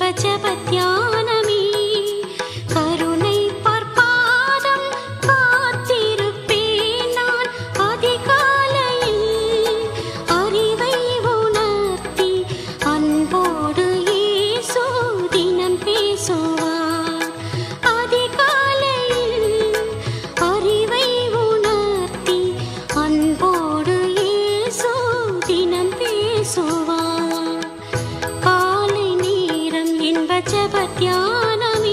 இன்ப ஜபத்தியானமே கருணை பற்பாதம் காத்திருப்பேன் நான் அதிகாலையில் அறிவை உணர்த்தி அன்போடு இயேசு தினம் பேசுவார் அதிகாலையில் அறிவை உணர்த்தி அன்போடு இயேசு தினம் பேசுவார் காலை நேரம் இன்ப ஜபத்தியானமே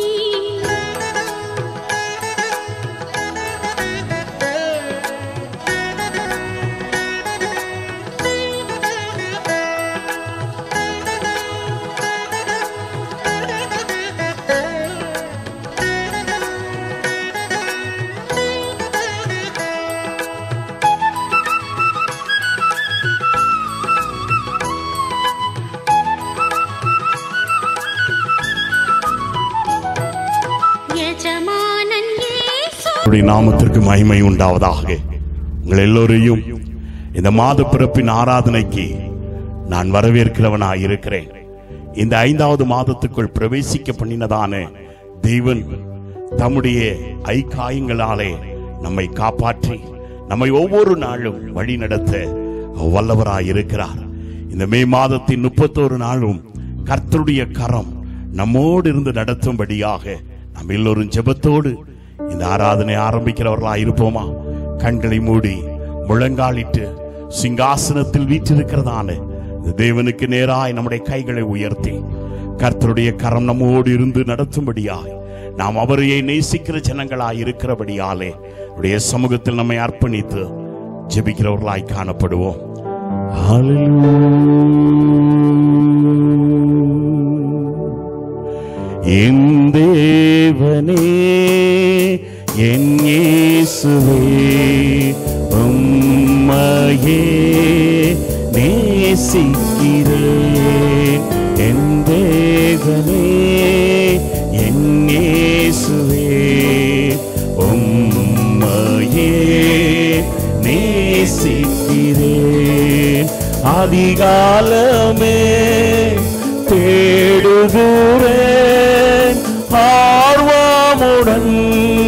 எஜமானன் இயேசு அவருடைய நாமத்திற்கு மகிமை உண்டாவதாக உங்கள் எல்லோரையும் இந்த மாத பிறப்பின் ஆராதனைக்கு நான் வரவேற்கிறவனாய் இருக்கிறேன் இந்த ஐந்தாவது மாதத்துக்குள் பிரவேசிக்க பண்ணினதான தெய்வன் தம்முடைய ஐக்காயங்களாலே நம்மை காப்பாற்றி நம்மை ஒவ்வொரு நாளும் வழி நடத்த வல்லவராய் இருக்கிறார் இந்த மே மாதத்தின் முப்பத்தோரு நாளும் கர்த்தருடைய கரம் நம்மோடு இருந்து நடத்தும்படியாக நம்ம எல்லோரும் ஜெபத்தோடு இந்த ஆராதனை ஆரம்பிக்கிறவர்களாய் இருப்போமா கண்களை மூடி முழங்காலிட்டு சிங்காசனத்தில் வீற்றிருக்கிறதான இந்த தேவனுக்கு நேராய் நம்முடைய கைகளை உயர்த்தி கர்த்தருடைய கரம் நம்மோடு இருந்து நடத்தும்படியாய் நாம் அவரையே நேசிக்கிற ஜனங்களாய் இருக்கிறபடியாலே அவருடைய சமூகத்தில் நம்மை அர்ப்பணித்து ஜெபிக்கிறவர்களாய் காணப்படுவோம் என் தேவனே என் இயேசுவே உம்மையே நேசிக்கிறேன் என் தேவனே என் இயேசுவே உம்மையே நேசிக்கிறேன் அதிகாலமே தேடுகிறேன் ஆர்வமுடன்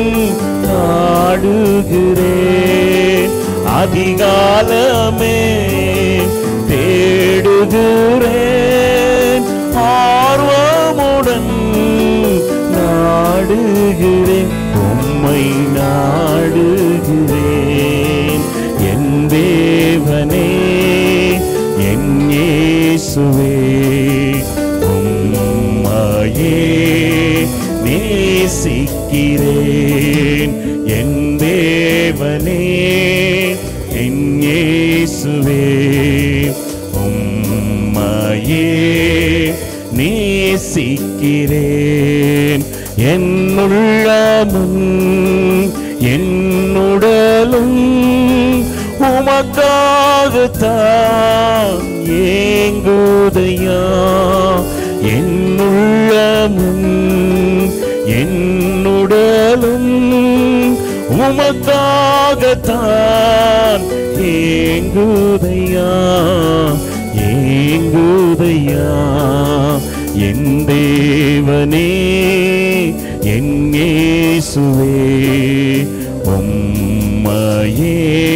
நாடுகிறேன் அதிகாலமே தேடுகிறேன் ஆர்வமுடன் நாடுகிறேன் உம்மை நாடுகிறேன் என் தேவனே என் இயேசுவே உம்மையே நேசிக்கிறேன் என் தேவனே என் இயேசுவே உம்மையே நேசிக்கிறேன் என்னுள்ளமும் என்னுடலும் உமக்காகத்தான் ஏங்குதையா என்னுள்ளமும் என்னுடலும் உமக்காகத்தான் ஏங்குதையா ஏங்குதையா என் தேவனே என் இயேசுவே உம்மையே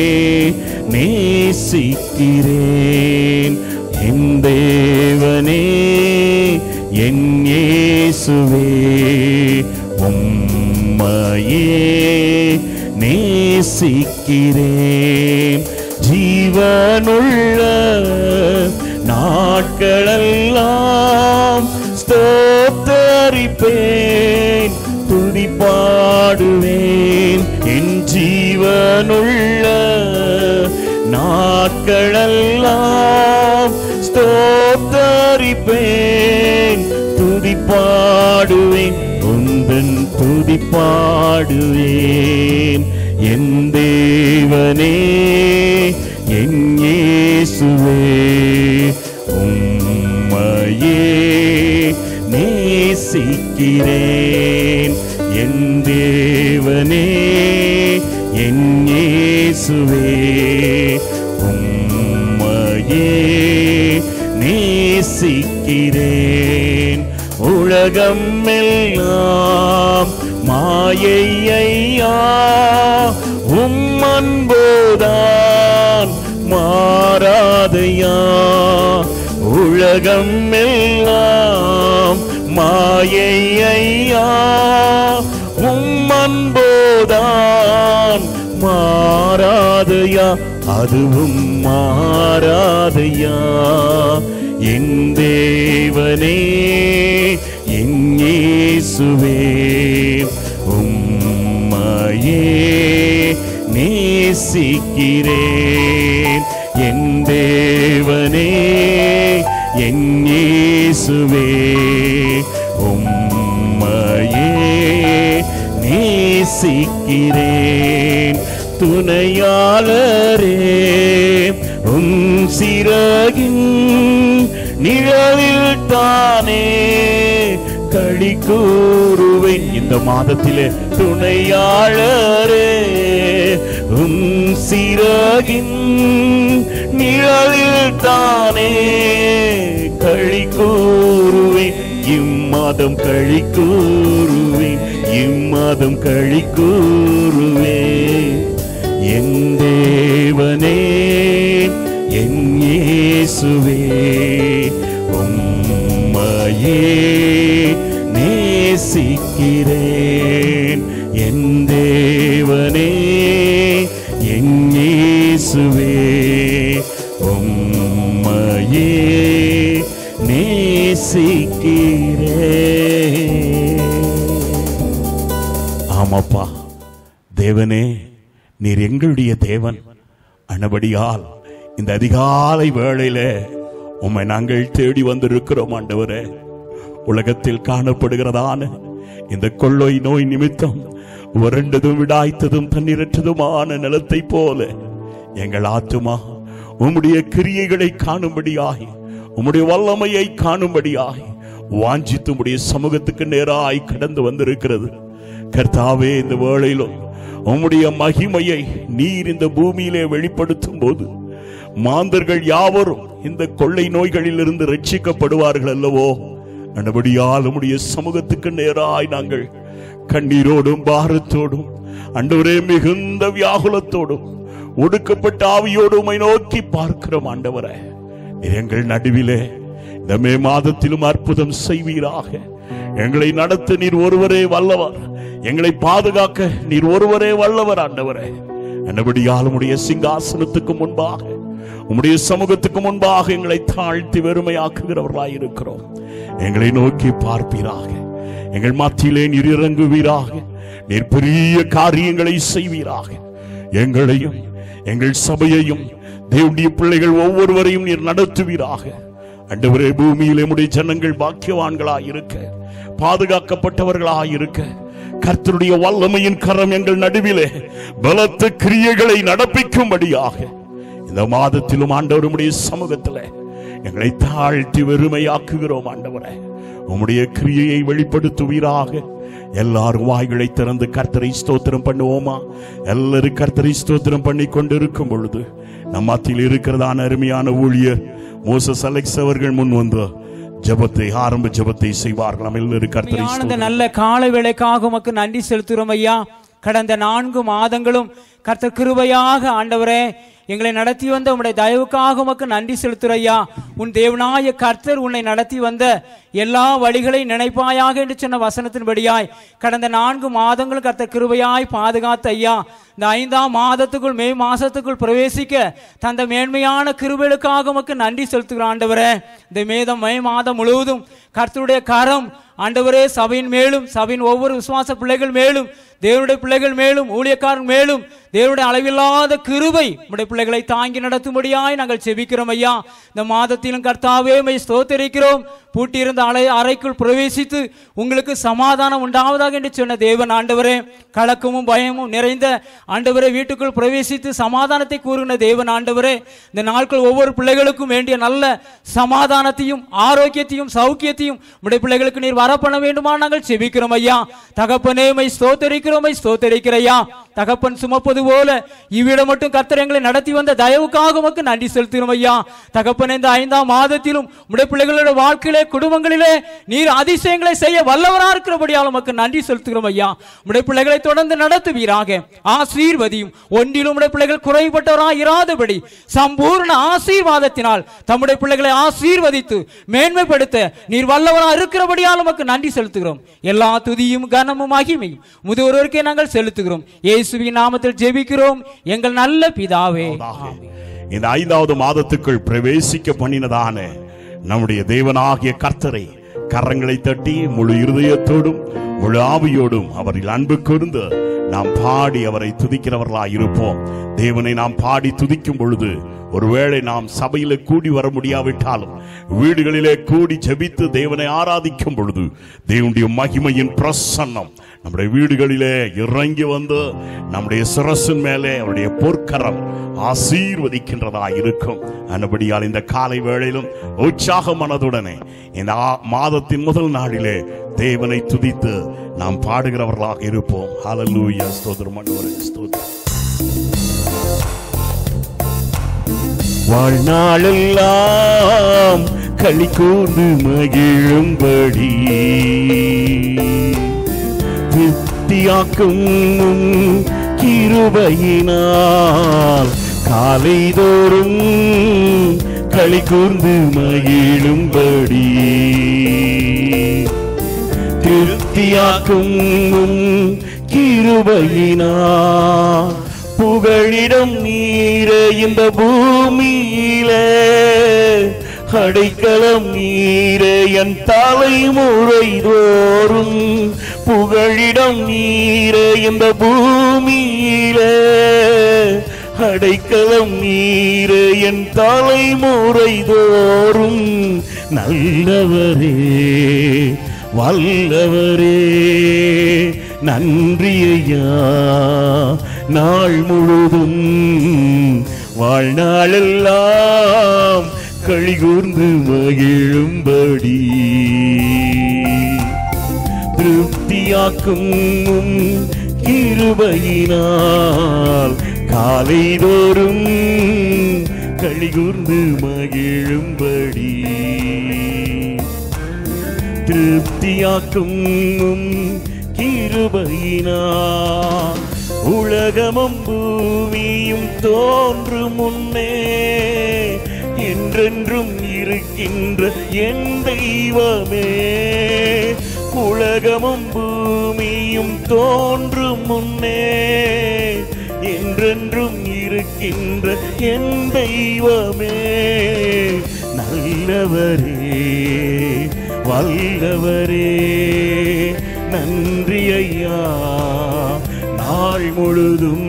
நேசிக்கிறேன் என் தேவனே என் இயேசுவே உம்மையே நேசிக்கிறேன் ஜீவனுள்ள நாட்களெல்லாம் ஸ்தோத்தரிப்பேன் துதி பாடுவேன் என் ஜீவனுள்ள நாட்களெல்லாம் ஸ்தோத்தரிப்பேன் துதி பாடுவேன் உந்தன் துதி பாடுவேன் என் தேவனே என் இயேசுவே உம்மையே நேசிக்கிறேன் என் தேவனே என் இயேசுவே உம்மையே நேசிக்கிறேன் நேசிக்கிறேன் உலகம் எல்லாம் மாயை ஐயா உம் அன்புதான் மாறாதையா உலகம் எல்லாம் மாயை ஐயா உம் அன்புதான் மாறாதையா அதுவும் மாறாதையா என் தேவனே என் இயேசுவே உம்மையே நேசிக்கிறேன் என் தேவனே என் இயேசுவே உம்மையே நேசிக்கிறேன் துணையாளரே உம் சிறகின் நிழலில் தானே களி கூறுவேன் இந்த மாதத்திலே துணையாளரே உம் சிறகின் நிழலில் தானே களி கூறுவேன் இம்மாதம் களி கூறுவேன் இம்மாதம் களி கூறுவேன் என் தேவனே என் இயேசுவே உம்மையே நேசிக்கிறேன் என் தேவனே என் இயேசுவே உம்மையே நேசிக்கிறேன் ஆமாப்பா தேவனே நீர் எங்களுடைய தேவன் அனபடியால் இந்த அதிகாலை வேளையில உம்மை நாங்கள் தேடி வந்திருக்கிறோம் ஆண்டவரே உலகத்தில் காணப்படுகிறதான இந்த கொள்ளை நோய் நிமித்தம் வறண்டதும் விடாய்த்ததும் தண்ணீரற்றதுமான நிலத்தை போல எங்கள் ஆத்துமா உம்முடைய கிரியைகளை காணும்படியாய் உம்முடைய வல்லமையை காணும்படியாய் வாஞ்சித்து உம்முடைய சமூகத்துக்கு நேராய் கடந்து வந்திருக்கிறது கர்த்தாவே இந்த வேளையிலும் உம்முடைய மகிமையை நீர் இந்த பூமியிலே வெளிப்படுத்தும் போது மாந்தர்கள் யாவரும் இந்த கொள்ளை நோய்களில் இருந்து ரட்சிக்கப்படுவார்கள் அல்லவோ அண்டபடியால் உம்முடைய சமூகத்துக்கு நேராய் நாங்கள் கண்ணீரோடும் பாரத்தோடும் அண்டவரே மிகுந்த வியாகுலத்தோடும் ஒடுக்கப்பட்ட ஆவியோடு உம்மை நோக்கி பார்க்கிறோம் ஆண்டவரே நீர் எங்கள் நடுவிலே இந்த மே மாதத்திலும் அற்புதம் செய்வீராக எங்களை நடத்த நீர் ஒருவரே வல்லவர் எங்களை பாதுகாக்க நீர் ஒருவரே வல்லவர் ஆண்டவரே என்னபடியால் உம்முடைய சிங்காசனத்துக்கு முன்பாக உம்முடைய சமூகத்துக்கு முன்பாக எங்களை தாழ்த்தி வெறுமையாக்குகிறவர்களாய் இருக்கிறோம் எங்களை நோக்கி பார்ப்பீராக எங்கள் மத்தியிலே நீர் இறங்குவீராக நீர் பெரிய காரியங்களை செய்வீராக எங்களையும் எங்கள் சபையையும் தேவனுடைய பிள்ளைகள் ஒவ்வொருவரையும் நீர் நடத்துவீராக அண்டவரே பூமியிலே உடைய ஜனங்கள் பாக்கியவான்களாய் இருக்க பாதுகாக்கப்பட்டவர்களாய் இருக்க கர்த்தருடைய வல்லமையின் கரம் எங்கள் நடுவிலே பலத்த கிரியைகளை நடப்பிக்கும்படியாக இந்த மாதத்திலும் ஆண்டவருடைய சமூகத்திலே எங்களை தாழ்த்தி வெறுமையாக்குகிறோம் ஆண்டவரே உம்முடைய கிரியையை வெளிப்படுத்துவீராக எல்லாரும் வாய்களை திறந்து கர்த்தரை ஸ்தோத்திரம் பண்ணுவோமா எல்லாரும் கர்த்தரை ஸ்தோத்திரம் பண்ணி கொண்டிருக்கும் பொழுது நம் மத்தியில் இருக்கிறதான அருமையான ஊழியர் மோசஸ் அலெக்ஸ் அவர்கள் முன் வந்து ஜெபத்தை ஆரம்ப ஜெபத்தை செய்வார்கள் நம்ம எல்லாரும் கர்த்தரை ஆனந்த ஸ்தோத்திரம் நல்ல கால வேளைக்காக உமக்கு நன்றி செலுத்துகிறோம் ஐயா கடந்த நான்கு மாதங்களும் கர்த்தர் கிருபையாக ஆண்டவரே எங்களை நடத்தி வந்த உம்முடைய தயவுக்காக உமக்கு நன்றி செலுத்துகிறோம் ஐயா உன் தேவனாய கர்த்தர் உன்னை நடத்தி வந்த எல்லா வழிகளை நினைப்பாயாக என்று சொன்ன வசனத்தின்படியாய் கடந்த நான்கு மாதங்கள் கர்த்தர் கிருபையாய் பாதுகாத்த ஐயா இந்த ஐந்தாம் மாதத்துக்குள் மே மாசத்துக்குள் பிரவேசிக்க தந்த மேன்மையான கிருபைகளுக்காக உமக்கு நன்றி செலுத்துகிறோம் ஆண்டவரே இந்த மேதம் மே மாதம் முழுவதும் கர்த்தருடைய கரம் ஆண்டவரே சபையின் மேலும் சபையின் ஒவ்வொரு விசுவாச பிள்ளைகள் மேலும் தேவனுடைய பிள்ளைகள் மேலும் ஊழியக்காரன் மேலும் தேவனுடைய அளவில்லாத கிருபை உடைய பிள்ளைகளை தாங்கி நடத்தும்படியாய் நாங்கள் செபிக்கிறோம் ஐயா இந்த மாதத்திலும் கர்த்தாவே மை ஸ்தோத்தரிக்கிறோம் பூட்டியிருந்த அறை அறைக்குள் பிரவேசித்து உங்களுக்கு சமாதானம் உண்டாவதாக என்று சொன்ன தேவன் ஆண்டவரே கலக்கமும் பயமும் நிறைந்த ஆண்டவரே வீட்டுக்குள் பிரவேசித்து சமாதானத்தை கூறுகிற தேவன் ஆண்டவரே இந்த நாட்கள் ஒவ்வொரு பிள்ளைகளுக்கும் வேண்டிய நல்ல சமாதானத்தையும் ஆரோக்கியத்தையும் சௌக்கியத்தையும் உடைய பிள்ளைகளுக்கு நீர் வரப்பண்ண வேண்டுமா நாங்கள் செபிக்கிறோம் ஐயா தகப்பனே மை ஸ்தோத்தரிக்கிறோம் மை ஸ்தோத்தரிக்கிறையா தகப்பன் சுமப்பது போல இவ்விடம் மட்டும் கர்த்தர் எங்களை நடத்தி வந்த தயவுக்காக உமக்கு நன்றி செலுத்துகிறோம் ஐயா தகப்பன் இந்த ஐந்தாம் மாதத்திலும் உடைய பிள்ளைகளோட வாழ்க்கையிலே குடும்பங்களிலே நீர் அதிசயங்களை செய்ய வல்லவரா இருக்கிறபடியால் உமக்கு நன்றி செலுத்துகிறோம் ஐயா உடைய பிள்ளைகளை தொடர்ந்து நடத்துவீராக ஆசீர்வதியும் ஒன்றிலும் உடைய பிள்ளைகள் குறைபட்டவராய் இராதபடி சம்பூர்ண ஆசீர்வாதத்தினால் தம்முடைய பிள்ளைகளை ஆசீர்வதித்து மேன்மைப்படுத்த நீர் வல்லவரா இருக்கிறபடியால் உமக்கு நன்றி செலுத்துகிறோம் எல்லா துதியும் கனமும் மகிமையும் முதியோருக்கே நாங்கள் செலுத்துகிறோம் இயேசுவின் நாமத்தில் ஜெபிக்கிறோம் எங்கள் நல்ல பிதாவே இந்த ஐந்தாவது மாதத்துக்குள் பிரவேசிக்க பண்ணினதான நம்முடைய தேவனாகிய கர்த்தரை கரங்களை தட்டி முழு இருதயத்தோடும் முழு ஆவியோடும் அவரில் அன்பு கூர்ந்து நாம் பாடி அவரை துதிக்கிறவர்களாய் இருப்போம் தேவனை நாம் பாடி துதிக்கும் பொழுது ஒருவேளை நாம் சபையில கூடி வர முடியாவிட்டாலும் வீடுகளிலே கூடி ஜெபித்து தேவனை ஆராதிக்கும் பொழுது தேவனுடைய மகிமையின் பிரசன்னம் நம்முடைய வீடுகளிலே இறங்கி வந்து நம்முடைய சிரசின் மேலே அவருடைய பொற்கரம் ஆசீர்வதிக்கின்றதா இருக்கும் அன்னபடியால் இந்த காலை வேளையிலும் உற்சாக மனதுடனே இந்த ஆ- மாதத்தின் முதல் நாளிலே தேவனை துதித்து நாம் பாடுகிறவர்களாக இருப்போம் ஹalleluya ஸ்தோத்திரம் ஆண்டவரே ஸ்தோத்திரம் வாழ்நாளெல்லாம் களி கூர்ந்து மகிழும்படி திருப்தியாக்கும் உம் கிருபையினால் காலைதோறும் களி கூர்ந்து மகிழும்படி திருப்தியாக்கும் உம் கிருபையினால் புகழிடம் நீரே இந்த பூமியிலே அடைக்கலம் நீரே என் தலைமுறை தோறும் புகழிடம் நீரே இந்த பூமியிலே அடைக்கலம் நீரே என் தலைமுறை தோறும் நல்லவரே வல்லவரே நன்றி ஐயா நாள் முழுதும் வாழ்நாளெல்லாம் கழிகூர்ந்து மகிழும்படி திருப்தியாக்கும் உம் கிருபையினால் காலைதோறும் கழிகூர்ந்து மகிழும்படி திருப்தியாக்கும் உம் கிருபையினால் உலகமும் பூமியும் தோன்றும் முன்னே என்றென்றும் இருக்கின்ற என் தெய்வமே உலகமும் பூமியும் தோன்றும் முன்னே என்றென்றும் இருக்கின்ற என் தெய்வமே நல்லவரே வல்லவரே நன்றி ஐயா நாள் முழுதும்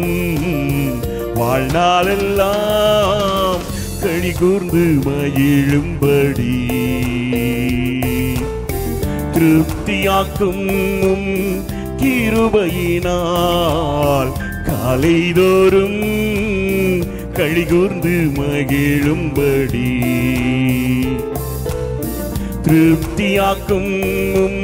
வாழ்நாளெல்லாம் கழி கூர்ந்து மகிழும்படி திருப்தியாக்கும் உம் கிருபையினால் காலைதோறும் கழிகூர்ந்து மகிழும்படி திருப்தியாக்கும் உம்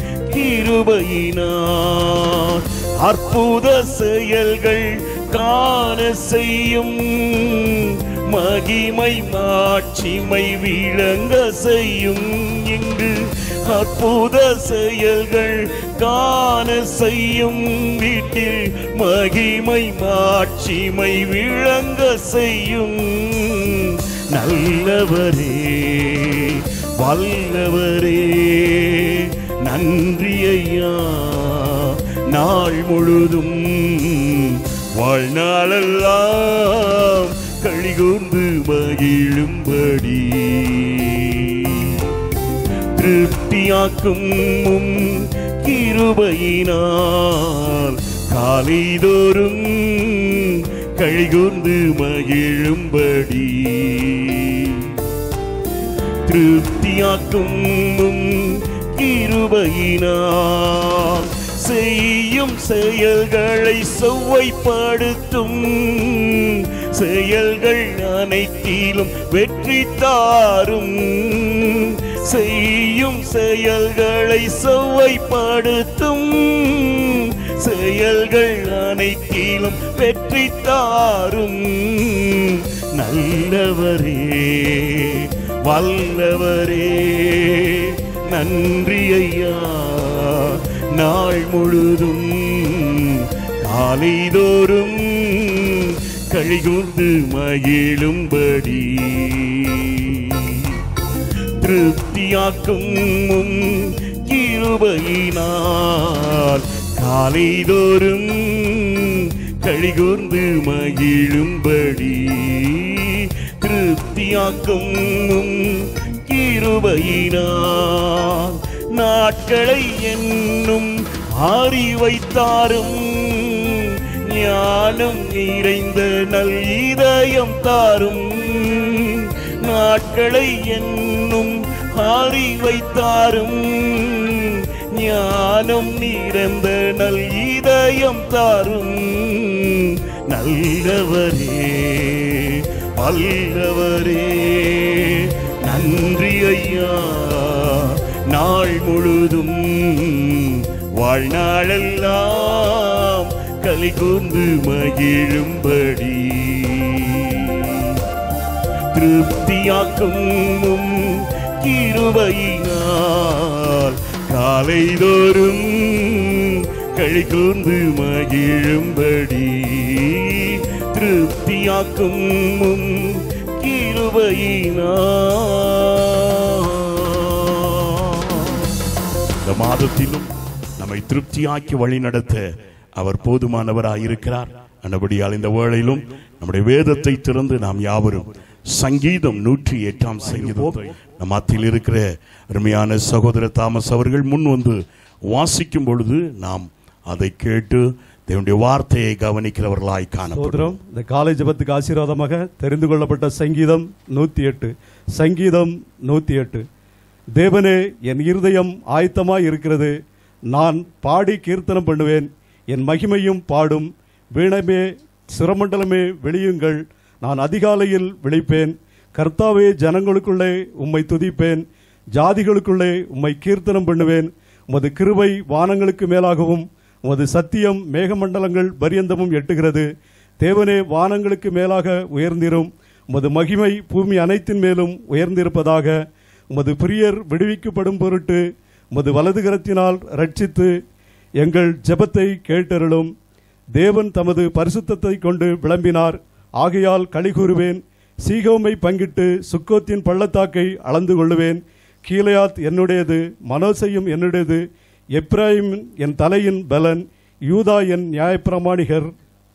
கிருபையினால் அற்புத செயல்கள் காண செய்யும் மகிமை மாட்சிமை விளங்க செய்யும் இங்கு அற்புத செயல்கள் காண செய்யும் வீட்டில் மகிமை மாட்சிமை விளங்க செய்யும் நல்லவரே வல்லவரே நன்றி ஐயா நாள் முழுதும் வாழ்நாளெல்லாம் கழிகூர்ந்து மகிழும்படி திருப்தியாக்கும் உம் கிருபையினால் காலைதோறும் கழிகூர்ந்து மகிழும்படி திருப்தியாக்கும் உம் கிருபையினால் செய்யும் செயல்களை செவ்வைப்படுத்தும் செயல்கள் அனைத்திலும் வெற்றி தாரும் செய்யும் செயல்களை செவ்வைப்படுத்தும் செயல்கள் அனைத்திலும் வெற்றி தாரும் நல்லவரே வல்லவரே நன்றி ஐயா நாள் முழுதும் காலைதோறும் கழிகூர்ந்து மகிழும்படி திருப்தியாக்கும் உம் கிருபையினால் காலைதோறும் கழிகூர்ந்து மகிழும்படி திருப்தியாக்கும் உம் கிருபையினால் நாட்களை என்னும் ஆறி வைத்தாரும் ஞானம் நிறைந்த நல் இதயம் தாரும் நாட்களை என்னும் ஆறி வைத்தாரும் ஞானம் நிறைந்த நல் இதயம் தாரும் நல்லவரே வல்லவரே நன்றி ஐயா நாள் முழுதும் வாழ்நாளெல்லாம் கலி கூர்ந்து மகிழும்படி திருப்தியாக்கும் உம் கிருபையினால் காலைதோறும் கழி கூர்ந்து மகிழும்படி திருப்தியாக்கும் உம் கிருபையினால் இந்த மாதத்திலும் நம்மை திருப்தியாக்கி வழிநடத்த அவர் போதுமானவராய் இருக்கிறார் அந்தபடியால் இந்த வேளையிலும் நம்முடைய வேதத்தை திறந்து நாம் யாவரும் சங்கீதம் நூற்றி எட்டாம் சங்கீதம் நம் மத்தியில் இருக்கிற அருமையான சகோதர தாமஸ் அவர்கள் முன் வந்து வாசிக்கும் பொழுது நாம் அதை கேட்டு தேவனுடைய வார்த்தையை கவனிக்கிறவர்களாய் காணப்படும் சோதரம் இந்த காலை ஜெபத்துக்கு ஆசீர்வாதமாக தெரிந்து கொள்ளப்பட்ட சங்கீதம் நூத்தி எட்டு சங்கீதம் நூத்தி எட்டு தேவனே என் இருதயம் ஆயத்தமாய் இருக்கிறது நான் பாடி கீர்த்தனம் பண்ணுவேன் என் மகிமையும் பாடும் வீணமே சுரமண்டலமே வெளியுங்கள் நான் அதிகாலையில் விழிப்பேன் கர்த்தாவே ஜனங்களுக்குள்ளே உம்மை துதிப்பேன் ஜாதிகளுக்குள்ளே உம்மை கீர்த்தனம் பண்ணுவேன் உமது கிருபை வானங்களுக்கு மேலாகவும் உமது சத்தியம் மேகமண்டலங்கள் பரியந்தமும் எட்டுகிறது தேவனே வானங்களுக்கு மேலாக உயர்ந்திரும் உமது மகிமை பூமி அனைத்தின் மேலும் உயர்ந்திருப்பதாக உமது பிரியர் விடுவிக்கப்படும் பொருட்டு உமது வலது கரத்தினால் ரட்சித்து எங்கள் ஜெபத்தை கேட்டருளும் தேவன் தமது பரிசுத்தத்தை கொண்டு விளம்பினார் ஆகையால் களி கூறுவேன் சீகோமை பங்கிட்டு சுக்கோத்தின் பள்ளத்தாக்கை அளந்து கொள்ளுவேன் கீலேயாத் என்னுடையது மனோசையும் என்னுடையது எப்ராயிம் என் தலையின் பலன் யூதா என் நியாயப்பிரமாணிகர்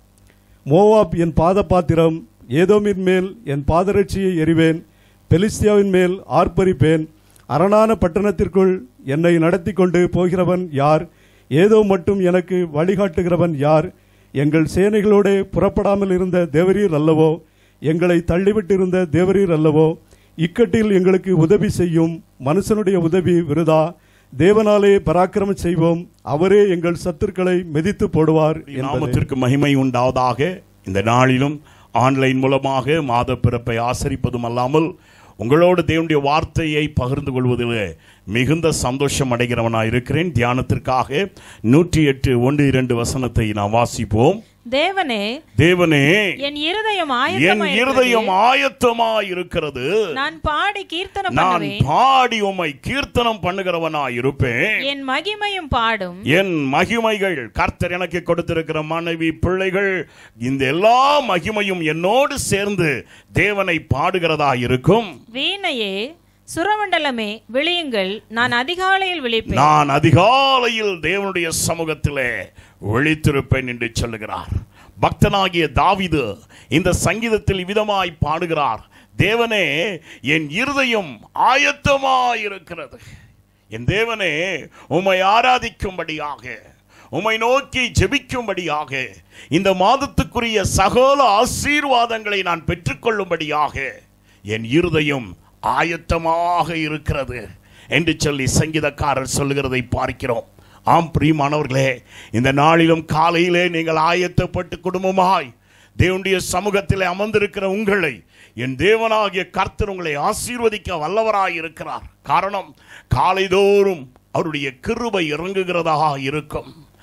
மோவாப் என் பாதபாத்திரம் ஏதோமின் மேல் என் பாதரட்சியை எறிவேன் பெலிஸ்தியாவின் மேல் ஆர்ப்பரிப்பேன் அரணான பட்டணத்திற்குள் என்னை நடத்தி கொண்டு போகிறவன் யார் ஏதோ மட்டும் எனக்கு வழிகாட்டுகிறவன் யார் எங்கள் சேனைகளோடு புறப்படாமல் இருந்த தேவரீர் அல்லவோ எங்களை தள்ளிவிட்டிருந்த தேவரீர் அல்லவோ இக்கட்டில் எங்களுக்கு உதவி செய்யும் மனுஷனுடைய உதவி விருதா தேவனாலே பராக்கிரமம் செய்வோம் அவரே எங்கள் சத்துருக்களை மிதித்து போடுவார் என்பதே. நாமத்திற்கு மகிமை உண்டாவதாக இந்த நாளிலும் ஆன்லைன் மூலமாக மாத பிறப்பை ஆசரிப்பதும் அல்லாமல் உங்களோடு தேவனுடைய வார்த்தையை பகிர்ந்து கொள்வதில் மிகுந்த சந்தோஷம் அடைகிறவனாய் இருக்கிறேன் தியானத்திற்காக நூற்றி எட்டு ஒன்று இரண்டு வசனத்தை நாம் வாசிப்போம் தேவனே தேவனே என் இருதயம் என் ஆயத்தமாய் இருதயம் இருக்கிறது. ஆயத்தமாய் இருக்கிறது நான் பாடி கீர்த்தனம் நான் பண்ணுவேன் பாடி உம்மை கீர்த்தனம் பண்ணுகிறவனாய் இருப்பேன் என் மகிமையும் பாடும் என் மகிமைகள் கர்த்தர் எனக்கு கொடுத்திருக்கிற மனைவி பிள்ளைகள் இந்த எல்லா மகிமையும் என்னோடு சேர்ந்து தேவனை பாடுகிறதா இருக்கும் வீணையே சுரமண்டலமே விழியுங்கள் நான் அதிகாலையில் விழிப்பேன் நான் அதிகாலையில் தேவனுடைய சமூகத்திலே விழித்திருப்பேன் என்று சொல்லுகிறார் பக்தனாகிய தாவிது இந்த சங்கீதத்தில் விதமாய் பாடுகிறார் தேவனே என் இருதயம் ஆயத்தமாயிருக்கிறது என் தேவனே உம்மை ஆராதிக்கும்படியாக உம்மை நோக்கி ஜெபிக்கும்படியாக இந்த மாதத்துக்குரிய சகல ஆசீர்வாதங்களை நான் பெற்றுக்கொள்ளும்படியாக என் இருதயம் ஆயத்தமாக இருக்கிறது என்று சொல்லி சங்கீதக்காரர் சொல்லுகிறதை பார்க்கிறோம் ஆம் பிரியமானவர்களே இந்த நாளிலும் காலையிலே நீங்கள் ஆயத்தப்பட்டு குடும்பமாய் தேவனுடைய சமூகத்திலே அமர்ந்திருக்கிற உங்களை என் தேவனாகிய கர்த்தர் உங்களை ஆசீர்வதிக்க வல்லவராய் இருக்கிறார் காரணம் காலைதோறும் அவருடைய கிருபை இறங்குகிறதாக இருக்கும்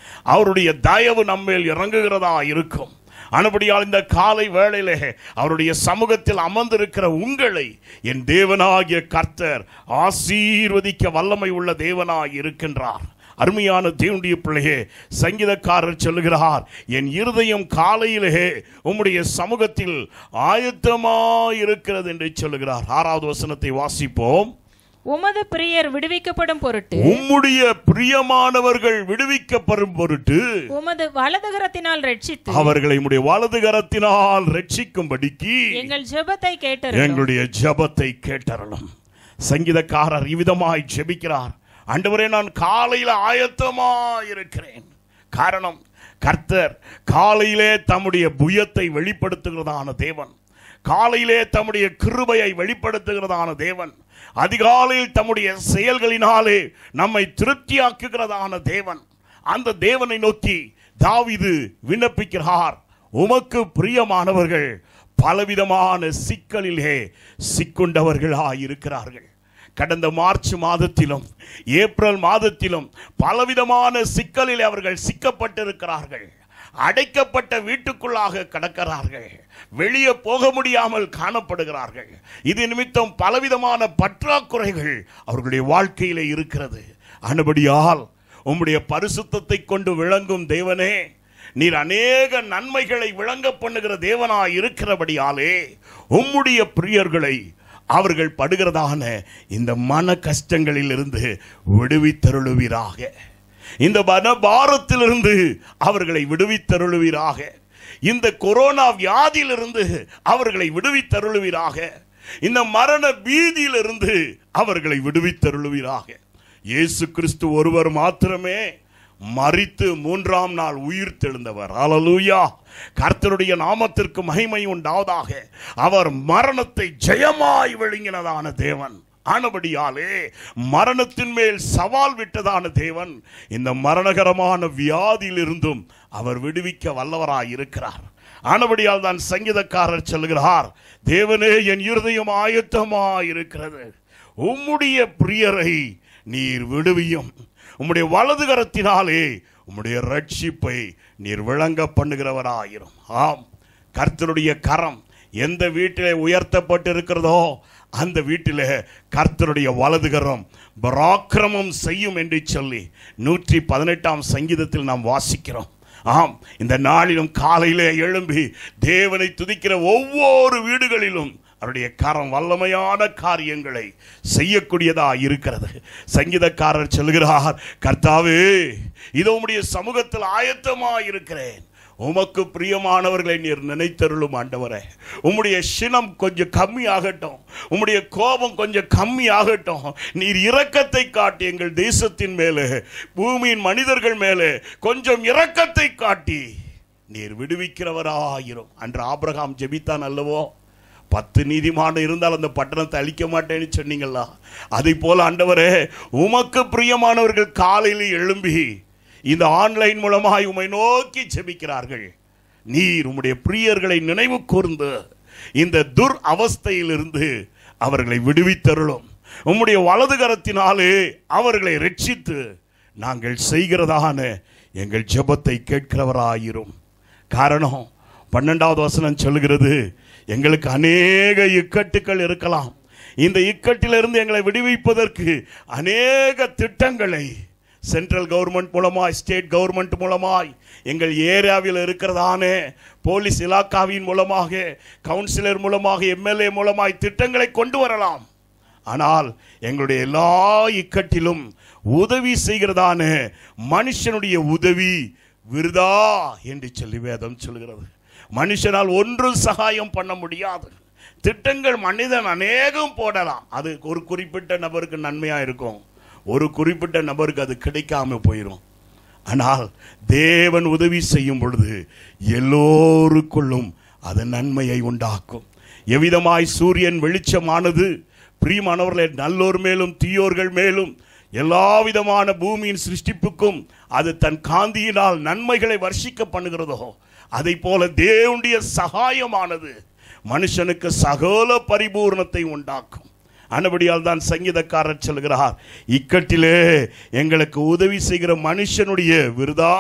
அவருடைய தயவு நம்மேல் இறங்குகிறதா இருக்கும் அனுபடியால் இந்த காலை வேளையிலே அவருடைய சமூகத்தில் அமர்ந்திருக்கிற உங்களை என் தேவனாகிய கர்த்தர் ஆசீர்வதிக்க வல்லமை உள்ள தேவனாய் இருக்கின்றார் அருமையான தேவனுடைய பிள்ளையே சங்கீதக்காரர் சொல்லுகிறார் என் இருதயம் காலையிலே உம்முடைய சமூகத்தில் ஆயத்தமாய் இருக்கிறது என்று சொல்லுகிறார் ஆறாவது வசனத்தை வாசிப்போம் உமது பிரியர் விடுவிக்கப்படும் பொருட்டு உம்முடைய பிரியமானவர்கள் விடுவிக்கப்படும் பொருட்டு உமது வலதுகரத்தினால் ரட்சித்து அவர்களை உம்முடைய வலது கரத்தினால் ரட்சிக்கும்படிக்கு எங்கள் ஜெபத்தை கேட்டருளும் எங்களுடைய ஜெபத்தை கேட்டறலும் சங்கீதக்காரர் இவ்விதமாய் ஜெபிக்கிறார் ஆண்டவரே நான் காலையில ஆயத்தமாய் இருக்கிறேன் காரணம் கர்த்தர் காலையிலே தம்முடைய புயத்தை வெளிப்படுத்துகிறதான தேவன் காலையிலே தம்முடைய கிருபையை வெளிப்படுத்துகிறதான தேவன் அதிகாலையில் தம்முடைய செயல்களினாலே நம்மை திருப்தியாக்குகிறதான தேவன் அந்த தேவனை நோக்கி தாவீது விண்ணப்பிக்கிறார் உமக்கு பிரியமானவர்கள் பலவிதமான சிக்கலிலே சிக்குண்டவர்களாயிருக்கிறார்கள் கடந்த மார்ச் மாதத்திலும் ஏப்ரல் மாதத்திலும் பலவிதமான சிக்கலில் அவர்கள் சிக்கப்பட்டிருக்கிறார்கள் அடைக்கப்பட்ட வீட்டுக்குள்ளாக கடக்கிறார்கள் வெளியே போக முடியாமல் காணப்படுகிறார்கள் இது நிமித்தம் பலவிதமான பற்றாக்குறைகள் அவர்களுடைய வாழ்க்கையிலே இருக்கிறது அனுபடியால் உம்முடைய பரிசுத்தத்தை கொண்டு விளங்கும் தேவனே நீர் அநேக நன்மைகளை விளங்க பண்ணுகிற தேவனாய் இருக்கிறபடியாலே உம்முடைய பிரியர்களை அவர்கள் படுகிறதான இந்த மன கஷ்டங்களில் இருந்து விடுவித்தருளுவீராக இந்த மன பாரத்திலிருந்து அவர்களை விடுவித்தருளுவீராக இந்த கொரோனா வியாதியிலிருந்து அவர்களை விடுவித்தருளுவீராக இந்த மரண பீதியிலிருந்து அவர்களை விடுவித்தருளுவீராக இயேசு கிறிஸ்து ஒருவர் மாத்திரமே மரித்து மூன்றாம் நாள் உயிர் தெழுந்தவர் அலலூயா கர்த்தருடைய நாமத்திற்கு மகிமை உண்டாவதாக அவர் மரணத்தை ஜெயமாய் விழுங்கினதான தேவன் ஆனபடியாலே மரணத்தின் மேல் சவால் விட்டதான தேவன் இந்த மரணகரமான வியாதியிலிருந்தும் அவர் விடுவிக்க வல்லவராய் இருக்கிறார் ஆனபடியால் தான் சங்கீதக்காரர் சொல்கிறார் தேவனே என் இருதயம் ஆயத்தமாய் இருக்கிறது உம்முடைய பிரியரை நீர் விடுவியும் உம்முடைய வலது கரத்தினாலே உம்முடைய ரட்சிப்பை நீர் விளங்க பண்ணுகிறவராயிரும் ஆம் கர்த்தருடைய கரம் எந்த வீட்டிலே உயர்த்தப்பட்டு இருக்கிறதோ அந்த வீட்டிலே கர்த்தருடைய வலது கரம் பராக்கிரமம் செய்யும் என்று சொல்லி நூற்றி பதினெட்டாம் சங்கீதத்தில் நாம் வாசிக்கிறோம் ஆம் இந்த நாளிலும் காலையிலே எழும்பி தேவனை துதிக்கிற ஒவ்வொரு வீடுகளிலும் அவருடைய கரம் வல்லமையான காரியங்களை செய்யக்கூடியதா இருக்கிறது சங்கீதக்காரர் சொல்கிறார் கர்த்தாவே இதோ உம்முடைய சமூகத்தில் ஆயத்தமாய் இருக்கிறேன் உமக்கு பிரியமானவர்களை நீர் நினைத்தருளும் ஆண்டவரே உம்முடைய சினம் கொஞ்சம் கம்மி ஆகட்டும் உம்முடைய கோபம் கொஞ்சம் கம்மி ஆகட்டும் நீர் இரக்கத்தை காட்டி எங்கள் தேசத்தின் மேலே பூமியின் மனிதர்கள் மேலே கொஞ்சம் இரக்கத்தை காட்டி நீர் விடுவிக்கிறவராயிரும் அன்று ஆபிரகாம் ஜெபித்தான் அல்லவோ பத்து நீதிமான் இருந்தால் அந்த பட்டணத்தை அழிக்க மாட்டேன்னு சொன்னீங்களா அதை போல ஆண்டவரே உமக்கு பிரியமானவர்கள் காலையில் எழும்பி இந்த ஆன்லைன் மூலமாய் உம்மை நோக்கி ஜெபிக்கிறார்கள் நீர் உம்முடைய பிரியர்களை நினைவு கூர்ந்து இந்த துர் அவஸ்தையிலிருந்து அவர்களை விடுவித்தருளும் உம்முடைய வலது கரத்தினாலே அவர்களை ரட்சித்து நாங்கள் செய்கிறதான எங்கள் ஜெபத்தை கேட்கிறவராயிரும் காரணம் பன்னெண்டாவது வசனம் சொல்லுகிறது எங்களுக்கு அநேக இக்கட்டுகள் இருக்கலாம் இந்த இக்கட்டிலிருந்து எங்களை விடுவிப்பதற்கு அநேக திட்டங்களை சென்ட்ரல் கவர்மெண்ட் மூலமாய் ஸ்டேட் கவர்மெண்ட் மூலமாய் எங்கள் ஏரியாவில் இருக்கிறதான போலீஸ் இலாக்காவின் மூலமாக கவுன்சிலர் மூலமாக எம்எல்ஏ மூலமாய் திட்டங்களை கொண்டு வரலாம் ஆனால் எங்களுடைய எல்லா இக்கட்டிலும் உதவி செய்கிறதான மனுஷனுடைய உதவி விருதா என்று சொல்லி வேதம் சொல்கிறது மனுஷனால் ஒன்றும் சகாயம் பண்ண முடியாது திட்டங்கள் மனிதன் அநேகம் போடலாம் அது ஒரு குறிப்பிட்ட நபருக்கு நன்மையா இருக்கும் ஒரு குறிப்பிட்ட நபருக்கு அது கிடைக்காம போயிடும் ஆனால் தேவன் உதவி செய்யும் பொழுது எல்லோருக்குள்ளும் அது நன்மையை உண்டாக்கும் எவ்விதமாய் சூரியன் வெளிச்சமானது பிரியமானவர்களே நல்லோர் மேலும் தீயோர்கள் மேலும் எல்லா விதமான பூமியின் சிருஷ்டிப்புக்கும் அது தன் காந்தியினால் நன்மைகளை வர்ஷிக்க பண்ணுகிறதோ அதை போல தேவனுடைய சகாயமானது மனுஷனுக்கு சகல பரிபூர்ணத்தை உண்டாக்கும் அனுபடியால் தான் சங்கீதக்காரர் சொல்கிறார் இக்கட்டிலே எங்களுக்கு உதவி செய்கிற மனுஷனுடைய விருதா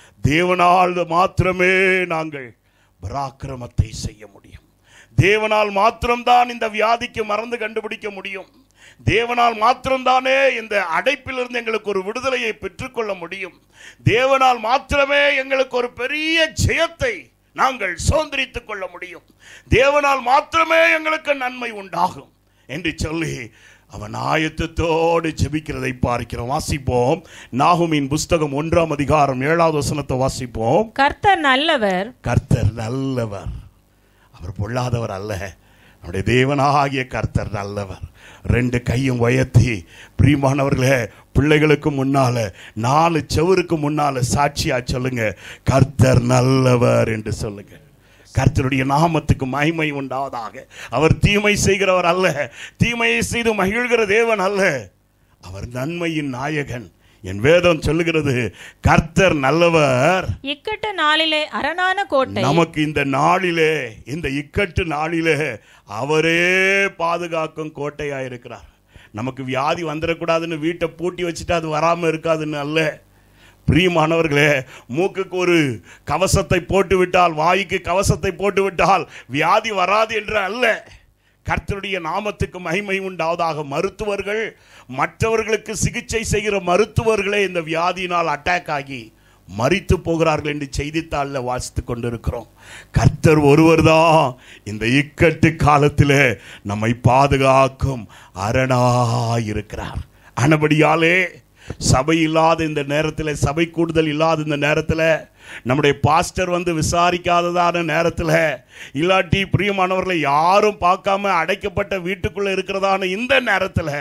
தேவனால் மாத்திரமே நாங்கள் பராக்கிரமத்தை செய்ய முடியும் தேவனால் மாத்திரம்தான் இந்த வியாதிக்கு மருந்து கண்டுபிடிக்க முடியும் தேவனால் மாத்திரம்தானே இந்த அடைப்பிலிருந்து எங்களுக்கு ஒரு விடுதலையை பெற்றுக்கொள்ள முடியும் தேவனால் மாத்திரமே எங்களுக்கு ஒரு பெரிய ஜெயத்தை நாங்கள் சுதந்திரித்துக் கொள்ள முடியும் தேவனால் மாத்திரமே எங்களுக்கு நன்மை உண்டாகும் என்று சொல்லி அவன் ஆயத்தத்தோடு ஜெபிக்கிறதை பார்க்கிறோம் வாசிப்போம் நாகுமின் புஸ்தகம் ஒன்றாம் அதிகாரம் ஏழாவது வசனத்தை வாசிப்போம் கர்த்தர் நல்லவர் கர்த்தர் நல்லவர் அவர் பொல்லாதவர் அல்ல நம்முடைய தேவனாகிய கர்த்தர் நல்லவர் ரெண்டு கையும் உயர்த்தி பிரியமானவர்களே பிள்ளைகளுக்கு முன்னால நாலு செவருக்கு முன்னால சாட்சியா சொல்லுங்க கர்த்தர் நல்லவர் என்று சொல்லுங்க கர்த்தருடைய நாமத்துக்கு மகிமை உண்டாவதாக அவர் தீமை செய்கிறவர் அல்ல தீமையை செய்து மகிழ்கிற தேவன் அல்ல அவர் நன்மையின் நாயகன் என் வேதம் சொல்லுகிறது கர்த்தர் நல்லவர் இக்கட்டு நாளிலே அரணான கோட்டை நமக்கு இந்த நாளிலே இந்த இக்கட்டு நாளிலே அவரே பாதுகாக்கும் கோட்டையா இருக்கிறார் நமக்கு வியாதி வந்துடக்கூடாதுன்னு வீட்டை பூட்டி வச்சுட்டு அது வராம இருக்காதுன்னு அல்ல பிரியமானவர்களே மூக்குக்கு ஒரு கவசத்தை போட்டு விட்டால் வாய்க்கு கவசத்தை போட்டு விட்டால் வியாதி வராது என்று அல்ல கர்த்தருடைய நாமத்துக்கு மகிமை உண்டாவதாக மருத்துவர்கள் மற்றவர்களுக்கு சிகிச்சை செய்கிற மருத்துவர்களே இந்த வியாதியினால் அட்டாக் ஆகி மரித்து போகிறார்கள் என்று செய்தித்தாளில் வாசித்துக் கொண்டிருக்கிறோம் கர்த்தர் ஒருவர் தான் இந்த இக்கட்டு காலத்திலே நம்மை பாதுகாக்கும் அரணாயிருக்கிறார் ஆனபடியாலே சபை இல்லாத இந்த நேரத்தில் சபை கூடுதல் இல்லாத இந்த நேரத்தில் நம்முடைய பாஸ்டர் வந்து விசாரிக்காததான நேரத்தில் இல்லாட்டி பிரியமானவர்களை யாரும் பார்க்காம அடைக்கப்பட்ட வீட்டுக்குள்ள இருக்கிறதான இந்த நேரத்தில்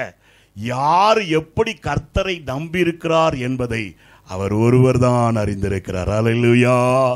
யார் எப்படி கர்த்தரை நம்பி இருக்கிறார் என்பதை அவர் ஒருவர் தான் அறிந்திருக்கிறார் அலையிலுயா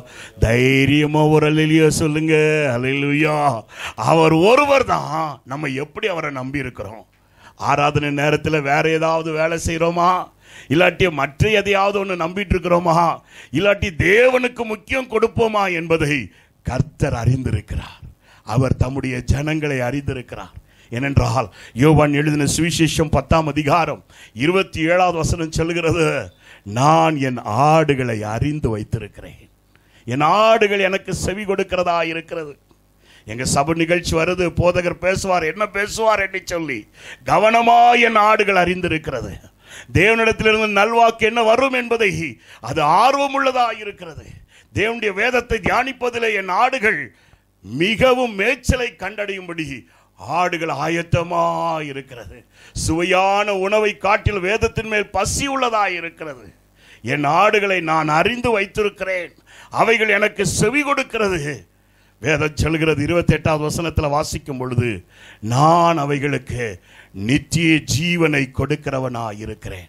தைரியமா ஒரு அலையிலுயா சொல்லுங்க அலையிலுயா அவர் ஒருவர் தான் நம்ம எப்படி அவரை நம்பி இருக்கிறோம் ஆராதனை நேரத்தில் வேற ஏதாவது வேலை செய்கிறோமா இல்லாட்டி மற்ற எதையாவது ஒன்று நம்பிட்டு இருக்கிறோமா இல்லாட்டி தேவனுக்கு முக்கியம் கொடுப்போமா என்பதை கர்த்தர் அறிந்திருக்கிறார் அவர் தம்முடைய ஜனங்களை அறிந்திருக்கிறார் ஏனென்றால் யோவான் எழுதின சுவிசேஷம் பத்தாம் அதிகாரம் இருபத்தி ஏழாவது வசனம் சொல்கிறது நான் என் ஆடுகளை அறிந்து வைத்திருக்கிறேன் என் ஆடுகள் எனக்கு செவி கொடுக்கிறதா இருக்கிறது எங்க சபை நிகழ்ச்சி வருது போதகர் பேசுவார் என்ன பேசுவார் என்று சொல்லி கவனமா என் ஆடுகள் அறிந்திருக்கிறது தேவனிடத்திலிருந்து நல்வாக்கு என்ன வரும் என்பதை அது ஆர்வம் உள்ளதா இருக்கிறது தேவனுடைய வேதத்தை தியானிப்பதிலே என் ஆடுகள் மிகவும் மேய்ச்சலை கண்டடையும்படி ஆடுகள் ஆயத்தமா இருக்கிறது சுவையான உணவை காட்டில் வேதத்தின் மேல் பசி உள்ளதா இருக்கிறது என் ஆடுகளை நான் அறிந்து வைத்திருக்கிறேன் அவைகள் எனக்கு செவி கொடுக்கிறது வேதம் சொல்கிறது இருபத்தி எட்டாவது வசனத்தில் வாசிக்கும் பொழுது நான் அவைகளுக்கு நித்திய ஜீவனை கொடுக்கிறவனா இருக்கிறேன்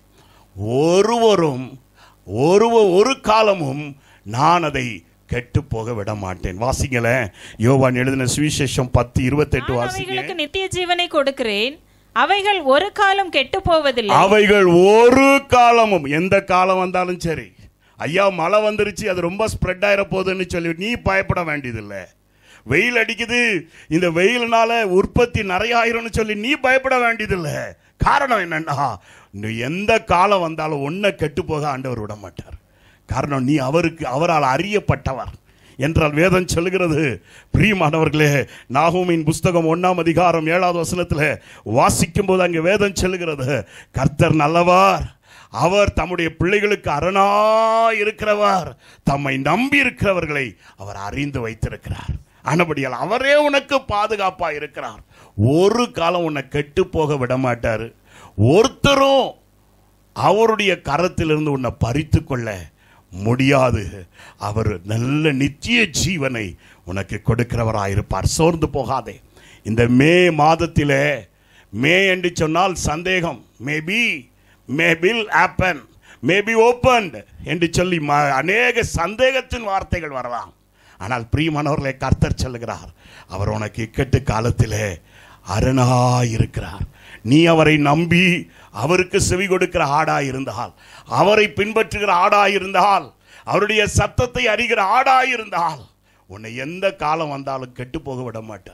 ஒருவரும் ஒரு ஒரு காலமும் நான் அதை கெட்டு போக விட மாட்டேன் வாசிங்களேன் யோவான் எழுதின சுவிசேஷம் பத்து இருபத்தெட்டு நான் வாசிங்க அவைகளுக்கு நித்திய ஜீவனை கொடுக்கிறேன் அவைகள் ஒரு காலம் கெட்டு போவதில்லை அவைகள் ஒரு காலமும் எந்த காலம் வந்தாலும் சரி ஐயா மழை வந்துருச்சு அது ரொம்ப ஸ்ப்ரெட் ஆயிர போகுதுன்னு சொல்லி நீ பயப்பட வேண்டியதில்லை வெயில் அடிக்குது இந்த வெயில்னால உற்பத்தி நிறைய ஆயிரும்னு சொல்லி நீ பயப்பட வேண்டியதில்லை காரணம் என்னன்னா நீ எந்த காலம் வந்தாலும் ஒன்றை கெட்டு போக ஆண்டவர் விட மாட்டார் காரணம் நீ அவருக்கு அவரால் அறியப்பட்டவர் என்றால் வேதம் சொல்லுகிறது பிரியமானவர்களே நாகூமின் புஸ்தகம் ஒண்ணாம் அதிகாரம் ஏழாவது வசனத்தில் வாசிக்கும் போது அங்கே வேதம் சொல்லுகிறது கர்த்தர் நல்லவர் அவர் தம்முடைய பிள்ளைகளுக்கு அரணா இருக்கிறவர் தம்மை நம்பி இருக்கிறவர்களை அவர் அறிந்து வைத்திருக்கிறார் ஆனபடியால் அவரே உனக்கு பாதுகாப்பா இருக்கிறார் ஒரு காலம் உன்னை கெட்டு போக விட மாட்டாரு ஒருத்தரும் அவருடைய கரத்திலிருந்து உன்னை பறித்து கொள்ள முடியாது அவர் நல்ல நித்திய ஜீவனை உனக்கு கொடுக்கிறவராயிருப்பார் சோர்ந்து போகாதே இந்த மே மாதத்திலே மே என்று சொன்னால் சந்தேகம் maybe may will open maybe opened என்று சொல்லி ம- அநேக சந்தேகத்தின் வார்த்தைகள் வரலாம் ஆனால் பிரியமானவர்களை கர்த்தர் சொல்லுகிறார் அவர் உனக்கு இக்கட்டு காலத்திலே அரணாயிருக்கிறார் நீ அவரை நம்பி அவருக்கு செவி கொடுக்கிற ஆடாயிருந்தால் அவரை பின்பற்றுகிற ஆடாயிருந்தால் அவருடைய சத்தத்தை அறிகிற ஆடாயிருந்தால் உன்னை எந்த காலம் வந்தாலும் கெட்டு போக விட மாட்டார்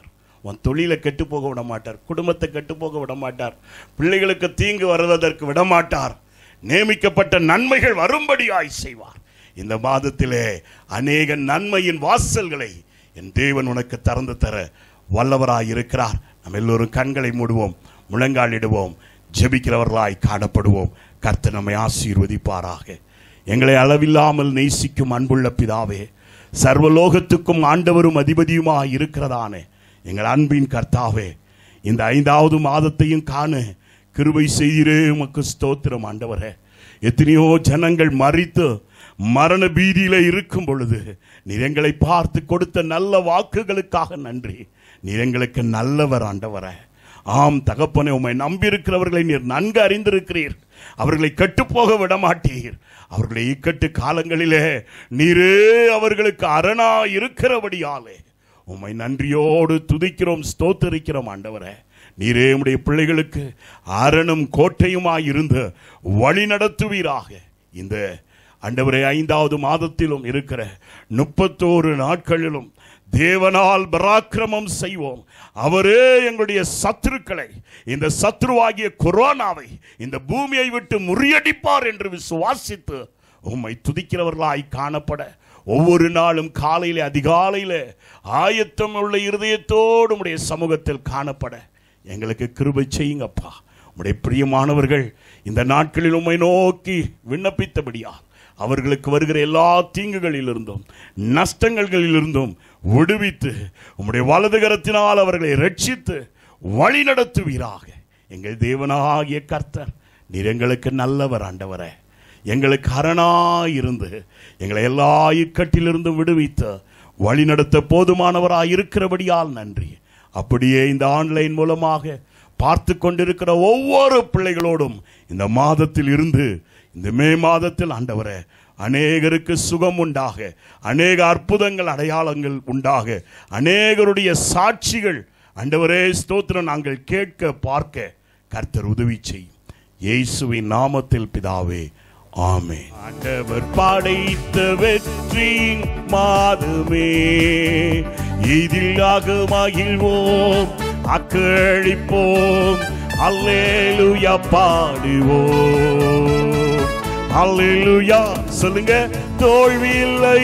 உன் தொழிலை கெட்டு போக விட மாட்டார் குடும்பத்தை கெட்டு போக விட மாட்டார் பிள்ளைகளுக்கு தீங்கு வருவதற்கு விட மாட்டார் நியமிக்கப்பட்ட நன்மைகள் வரும்படியாய் செய்வார் இந்த மாதத்திலே அநேக நன்மையின் வாசல்களை என் தேவன் உனக்கு திறந்து தர வல்லவராய் இருக்கிறார் நம்ம எல்லோரும் கண்களை மூடுவோம் முழங்காலிடுவோம் ஜெபிக்கிறவர்களாய் காணப்படுவோம் கர்த்தர் நம்மை ஆசீர்வதிப்பாராக எங்களை அளவில்லாமல் நேசிக்கும் அன்புள்ள பிதாவே சர்வலோகத்துக்கும் ஆண்டவரும் அதிபதியுமாய் இருக்கிறதானே எங்கள் அன்பின் கர்த்தாவே இந்த ஐந்தாவது மாதத்தையும் காண கிருபை செய்கிறே உமக்கு ஸ்தோத்திரம் ஆண்டவரே எத்தனையோ ஜனங்கள் மறித்து மரண பீதியில இருக்கும் பொழுது நீர் எங்களை பார்த்து கொடுத்த நல்ல வாக்குகளுக்காக நன்றி நீர் எங்களுக்கு நல்லவர் ஆண்டவரே ஆம் தகப்பனே உம்மை நம்பியிருக்கிறவர்களை நீர் நன்கு அறிந்திருக்கிறீர் அவர்களை கெட்டுப்போக விட மாட்டீர் அவர்களை இக்கட்டு காலங்களிலே நீரே அவர்களுக்கு அரணா இருக்கிறபடியாலே உம்மை நன்றியோடு துதிக்கிறோம் ஸ்தோத்தரிக்கிறோம் ஆண்டவரே நீரே உம்முடைய பிள்ளைகளுக்கு அரணும் கோட்டையுமாய் இருந்து வழி நடத்துவீராக இந்த ஆண்டவரே ஐந்தாவது மாதத்திலும் இருக்கிற முப்பத்தோரு நாட்களிலும் தேவனால் பராக்கிரமம் செய்வோம் அவரே எங்களுடைய சத்துருக்களை இந்த சத்ருவாகிய கொரோனாவை இந்த பூமியை விட்டு முறியடிப்பார் என்று விசுவாசித்து உம்மை துதிக்கிறவர்களாய் காணப்பட ஒவ்வொரு நாளும் காலையிலே அதிகாலையிலே ஆயத்தம் உள்ள இருதயத்தோடு உடைய சமூகத்தில் காணப்பட எங்களுக்கு கிருபை செய்யுங்கப்பா உம்முடைய பிரியமானவர்கள் இந்த நாட்களில் உம்மை நோக்கி விண்ணப்பித்தபடியால் அவர்களுக்கு வருகிற எல்லா தீங்குகளிலிருந்தும் நஷ்டங்களிலிருந்தும் விடுவித்து உம்முடைய வலது கரத்தினால் அவர்களை ரட்சித்து வழி நடத்துவீராக எங்கள் தேவனாகிய கர்த்தர் நீர் எங்களுக்கு நல்லவர் ஆண்டவரே எங்களுக்கு அரணாயிருந்து எங்களை எல்லா இக்கட்டிலிருந்தும் விடுவித்து வழி நடத்த போதுமானவராய் இருக்கிறபடியால் நன்றி அப்படியே இந்த ஆன்லைன் மூலமாக பார்த்து கொண்டிருக்கிற ஒவ்வொரு பிள்ளைகளோடும் இந்த மாதத்தில் இருந்து இந்த மே மாதத்தில் ஆண்டவரே அநேகருக்கு சுகம் உண்டாக அநேக அற்புதங்கள் அடையாளங்கள் உண்டாக அநேகருடைய சாட்சிகள் ஆண்டவரே ஸ்தோத்திரம் நாங்கள் கேட்க பார்க்க கர்த்தர் உதவி செய்யும் இயேசுவின் நாமத்தில் பிதாவே ஆமே ஆண்டவர் படைத்த வெற்றியின் மாதமே இதில் ஆக மகிழ்வோம் அக்களிப்போம் அல்லேலுயா பாடுவோம் அல்லேலுயா சொல்லுங்க தோல்வி இல்லை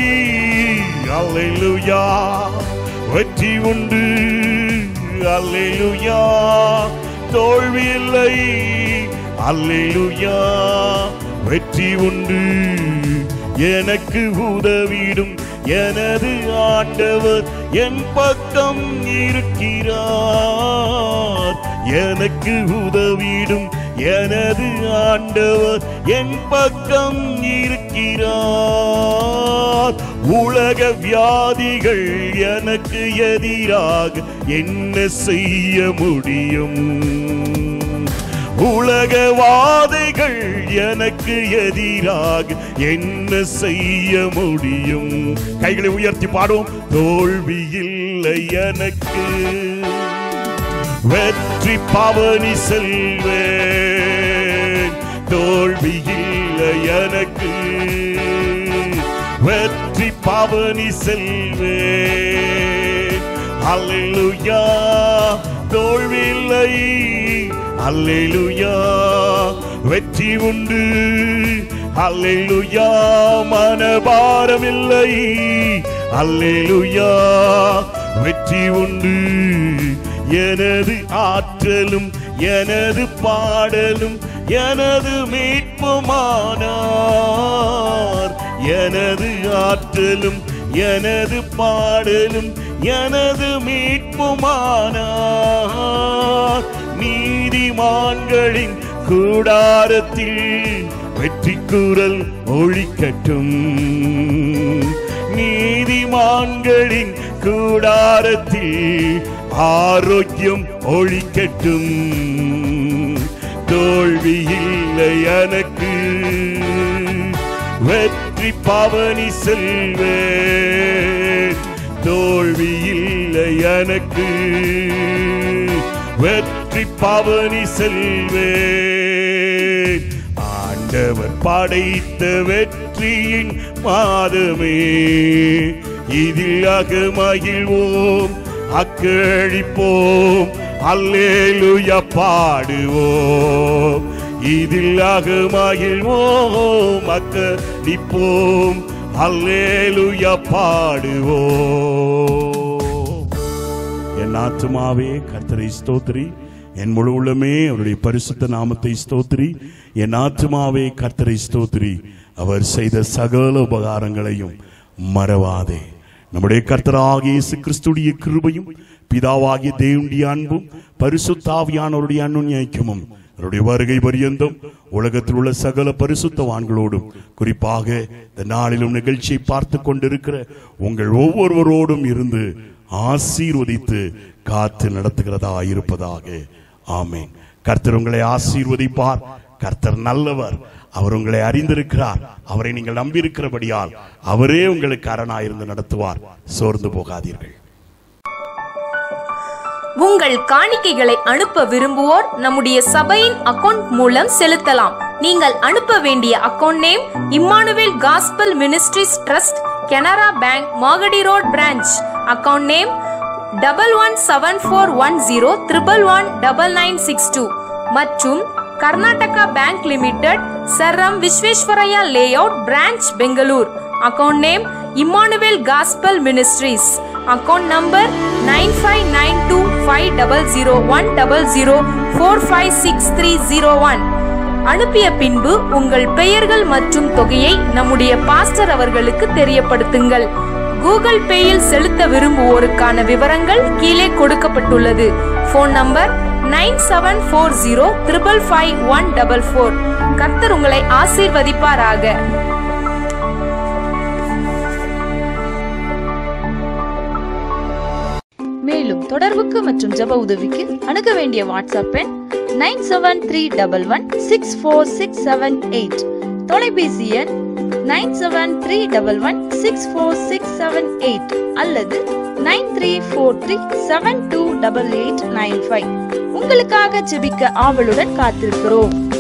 அல்லேலுயா வெற்றி உண்டு அல்லேலுயா தோல்வி இல்லை அல்லேலுயா வெற்றி உண்டு எனக்கு உதவிடும் எனது ஆண்டவர் என் பக்கம் இருக்கிறார் எனக்கு உதவிடும் எனது ஆண்டவர் என் பக்கம் இருக்கிறார் உலக வியாதிகள் எனக்கு எதிராக என்ன செய்ய முடியும் உலகவாதைகள் எனக்கு எதிராக என்ன செய்ய முடியும் கைகளை உயர்த்தி பாடுவோம் தோல்வி இல்லை எனக்கு வெற்றி பவனி செல்வேன் தோல்வி இல்லை எனக்கு வெற்றி பவனி செல்வேன் அல்லேலூயா தோல்வில்லை அல்லேலூயா வெற்றி உண்டு அல்லேலூயா மனபாரமில்லை அல்லேலூயா வெற்றி உண்டு எனது ஆற்றலும் எனது பாடலும் எனது மீட்புமானார் எனது ஆற்றலும் எனது பாடலும் எனது மீட்புமானார் நீதிமான்களின் கூடாரத்தில் வெற்றி குரல் ஒழிக்கட்டும் நீதிமான்களின் கூடாரத்தில் ஆரோக்கியம் ஒழிக்கட்டும் தோல்வி இல்லை எனக்கு வெற்றி பவனி செல்வேன் தோல்வி இல்லை எனக்கு வெற்றி பவனி செல்வேன் ஆண்டவர் படைத்த வெற்றியின் மாதமே இதில் அக மகிழ்வோம் அக்கழிப்போம் அல்லேலுயா பாடுவோம் இதில் அகமகிழ்வோம் அக்கழிப்போம் அல்லேலுயா பாடுவோம் என் ஆத்துமாவே கர்த்தரை ஸ்தோத்திரி என் முழு உள்ளமே அவருடைய பரிசுத்த நாமத்தை ஸ்தோத்திரி என் ஆத்துமாவே கர்த்தரை ஸ்தோத்திரி அவர் செய்த சகல உபகாரங்களையும் மறவாதே நம்முடைய கர்த்தராகிய இயேசு கிறிஸ்துடைய கிருபையும் பிதாவாகிய தேவனுடைய அன்பும் பரிசுத்தாவியானவருடைய அன்னுஞைக்கமும் அவருடைய வருகை பரியந்தம் உலகத்தில் உள்ள சகல பரிசுத்தவான்களோடும் குறிப்பாக இந்த நாளிலும் நிகழ்ச்சியை பார்த்து கொண்டிருக்கிற உங்கள் ஒவ்வொருவரோடும் இருந்து ஆசீர்வதித்து காத்து நடத்துகிறதா இருப்பதாக ஆமென் கர்த்தர் உங்களை ஆசீர்வதிப்பார் கர்த்தர் நல்லவர் அவர் உங்களை அறிந்திருக்கிறார் அவரை நீங்கள் நம்பியிருக்கிறபடியால் அவரே உங்களுக்கு அரணாயிருந்து நடத்துவார் சோர்ந்து போகாதீர்கள் உங்கள் காணிக்கைகளை அனுப்ப விரும்புவோர் நம்முடைய சபையின் அக்கவுண்ட் மூலம் செலுத்தலாம் நீங்கள் அனுப்ப வேண்டிய account name Immanuel gospel ministries trust Canara bank Magadi road branch account name double one seven four one zero triple one double nine six two மற்றும் Karnataka bank limited sir M Visvesvaraya layout branch Bangalore account name Immanuel gospel ministries account number nine five nine two five double zero one double zero four five six three zero one அனுப்பிய பின்பு உங்கள் பெயர்கள் மற்றும் தொகையை நம்முடைய pastor அவர்களுக்கு தெரியப்படுத்துங்கள் கூகுள் பேயில் செலுத்த விரும்புவோருக்கான விவரங்கள் கீழே கொடுக்கப்பட்டுள்ளது phone number nine seven four zero triple five one double four கர்த்தர் உங்களை ஆசீர்வதிப்பாராக மேலும் தொடர்புக்கு மற்றும் ஜெப உதவிக்கு அணுக வேண்டிய வாட்ஸ்அப் எண் nine seven three double one six four six seven eight தொலைபேசி எண் nine seven three double one six four six seven eight அல்லது nine three four three seven two double eight nine five உங்களுக்காக ஜெபிக்க ஆவலுடன் காத்திருக்கிறோம்